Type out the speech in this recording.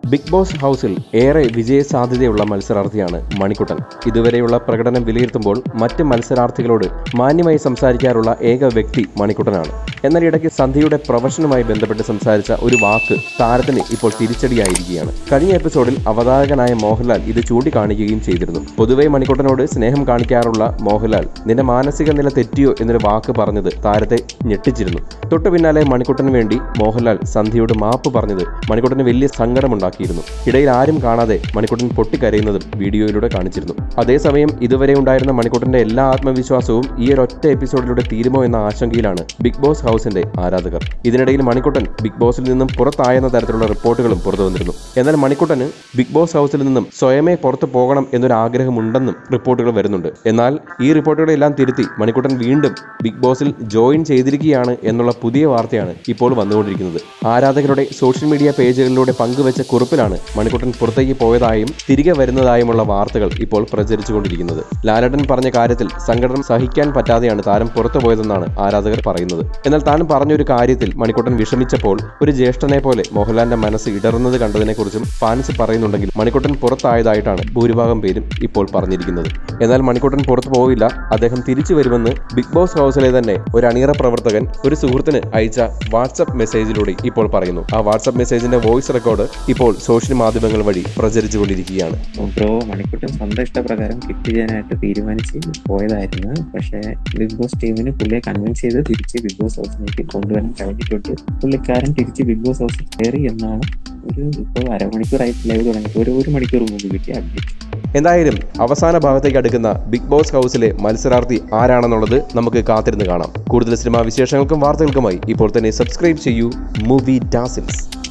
big boss ഹൗസിൽ ഏറെ വിജയ സാധ്യതയുള്ള മത്സരാർത്ഥിയാണ് മണിക്കുട്ടൻ ഇതുവരെയുള്ള പ്രകടനം വിലയിരുത്തുമ്പോൾ മറ്റ് മത്സരാർത്ഥികളോട് മാന്യമായി സംസാരിക്കാറുള്ള ഏക വ്യക്തി മണിക്കുട്ടനാണ് എന്നാൽ ഇടയ്ക്ക് സന്ധ്യയുടെ പ്രൊഫഷനുമായി ബന്ധപ്പെട്ട് സംസാരിച്ച ഒരു വാക്ക് താരത്തിന് ഇപ്പോൾ തിരിച്ചടിയായിരിക്കുകയാണ് കഴിഞ്ഞ എപ്പിസോഡിൽ അവതാരകനായ മോഹൻലാൽ ഇത് ചൂണ്ടിക്കാണിക്കുകയും ചെയ്തിരുന്നു പൊതുവെ മണിക്കുട്ടനോട് സ്നേഹം കാണിക്കാറുള്ള മോഹൻലാൽ നിന്റെ മാനസിക നില തെറ്റിയോ എന്നൊരു വാക്ക് പറഞ്ഞത് താരത്തെ ഞെട്ടിച്ചിരുന്നു തൊട്ടു പിന്നാലെ മണിക്കുട്ടന് വേണ്ടി മോഹൻലാൽ സന്ധ്യയോട് മാപ്പ് പറഞ്ഞത് മണിക്കുട്ടന് വലിയ സങ്കടമുണ്ടാക്കിയിരുന്നു ഇടയിൽ ആരും കാണാതെ മണിക്കുട്ടൻ പൊട്ടിക്കരയുന്നതും വീഡിയോയിലൂടെ കാണിച്ചിരുന്നു അതേസമയം ഇതുവരെ ഉണ്ടായിരുന്ന മണിക്കുട്ടന്റെ എല്ലാ ആത്മവിശ്വാസവും ഈ ഒരൊറ്റ എപ്പിസോഡിലൂടെ തീരുമോ എന്ന ആശങ്കയിലാണ് ബിഗ് ബോസ് ഹൗസിന്റെ ആരാധകർ ഇതിനിടയിൽ മണിക്കുട്ടൻ ബിഗ് ബോസിൽ നിന്നും പുറത്തായെന്ന തരത്തിലുള്ള റിപ്പോർട്ടുകളും പുറത്തു വന്നിരുന്നു എന്നാൽ മണിക്കുട്ടന് ബിഗ് ബോസ് ഹൗസിൽ നിന്നും സ്വയമേ പുറത്തു പോകണം എന്നൊരു ആഗ്രഹമുണ്ടെന്നും റിപ്പോർട്ടുകൾ വരുന്നുണ്ട് എന്നാൽ ഈ റിപ്പോർട്ടുകളെല്ലാം തിരുത്തി മണിക്കുട്ടൻ വീണ്ടും ബിഗ് ബോസിൽ ജോയിൻ ചെയ്തിരിക്കുകയാണ് എന്നുള്ള പുതിയ വാർത്തയാണ് ഇപ്പോൾ വന്നുകൊണ്ടിരിക്കുന്നത് ആരാധകരുടെ സോഷ്യൽ മീഡിയ പേജുകളിലൂടെ പങ്കുവച്ച കുറിപ്പിലാണ് മണിക്കുട്ടൻ പുറത്തേക്ക് പോയതായും തിരികെ വരുന്നതായുമുള്ള വാർത്തകൾ ഇപ്പോൾ പ്രചരിച്ചുകൊണ്ടിരിക്കുന്നത് ലാലട്ടൻ പറഞ്ഞ കാര്യത്തിൽ സങ്കടം സഹിക്കാൻ പറ്റാതെയാണ് താരം പുറത്തു പോയതെന്നാണ് ആരാധകർ പറയുന്നത് എന്നാൽ താൻ പറഞ്ഞൊരു കാര്യത്തിൽ മണിക്കുട്ടൻ വിഷമിച്ചപ്പോൾ ഒരു ജ്യേഷ്ഠനെ പോലെ മോഹൻലാലിന്റെ മനസ്സ് ഇടറുന്നത് കണ്ടതിനെക്കുറിച്ചും ഫാൻസ് പറയുന്നുണ്ടെങ്കിൽ മണിക്കുട്ടൻ പുറത്തായതായിട്ടാണ് ഭൂരിഭാഗം പേരും ഇപ്പോൾ പറഞ്ഞിരിക്കുന്നത് എന്നാൽ മണിക്കുട്ടൻ പുറത്തു പോവില്ല അദ്ദേഹം തിരിച്ചു വരുമെന്ന് ബിഗ് ബോസ് ഹൗസിലെ തന്നെ ഒരു അണിയറ പ്രവർത്തകൻ ഒരു സുഹൃത്തിന് അയച്ച വാട്സപ്പ് മെസ്സേജിലൂടെ ഇപ്പോൾ പറയുന്നു ആ വാട്സപ്പ് മെസ്സേജിന്റെ വോയിസ് റെക്കോർഡ് ഇപ്പോൾ സോഷ്യൽ മാധ്യമങ്ങൾ വഴി പ്രചരിച്ചുകൊണ്ടിരിക്കുകയാണ് ബ്രോ മണിക്കുട്ടൻ സ്വന്തം ഇഷ്ടപ്രകാരം കിറ്റ് ചെയ്യാനായിട്ട് തീരുമാനിച്ച് പോയതായിരുന്നു പക്ഷേ ബിഗ് ബോസ് ടീമിന് പുള്ളിയെ കൺവിൻസ് ചെയ്ത് തിരിച്ച് ബിഗ് ബോസ് ഹൗസിലേക്ക് കൊണ്ടുവരാൻ കഴിഞ്ഞിട്ടുണ്ട് പുള്ളിക്കാരൻ തിരിച്ച് ബിഗ് ബോസ് ഹൗസിൽ കയറി എന്നാണ് ഒരു ഇപ്പോൾ അരമണിക്കൂറായിട്ട് ലൈവ് തുടങ്ങിയിട്ട് ഒരു ഒരു മണിക്കൂർ മുമ്പ് കിട്ടിയ അപ്ഡേറ്റ് എന്തായാലും അവസാന ഭാഗത്തേക്ക് അടുക്കുന്ന ബിഗ് ബോസ് ഹൗസിലെ മത്സരാർത്ഥി ആരാണെന്നുള്ളത് നമുക്ക് കാത്തിരുന്ന് കാണാം കൂടുതൽ സിനിമാ വിശേഷങ്ങൾക്കും വാർത്തകൾക്കുമായി ഇപ്പോൾ തന്നെ സബ്സ്ക്രൈബ് ചെയ്യൂ മൂവി ഡാസിൽസ്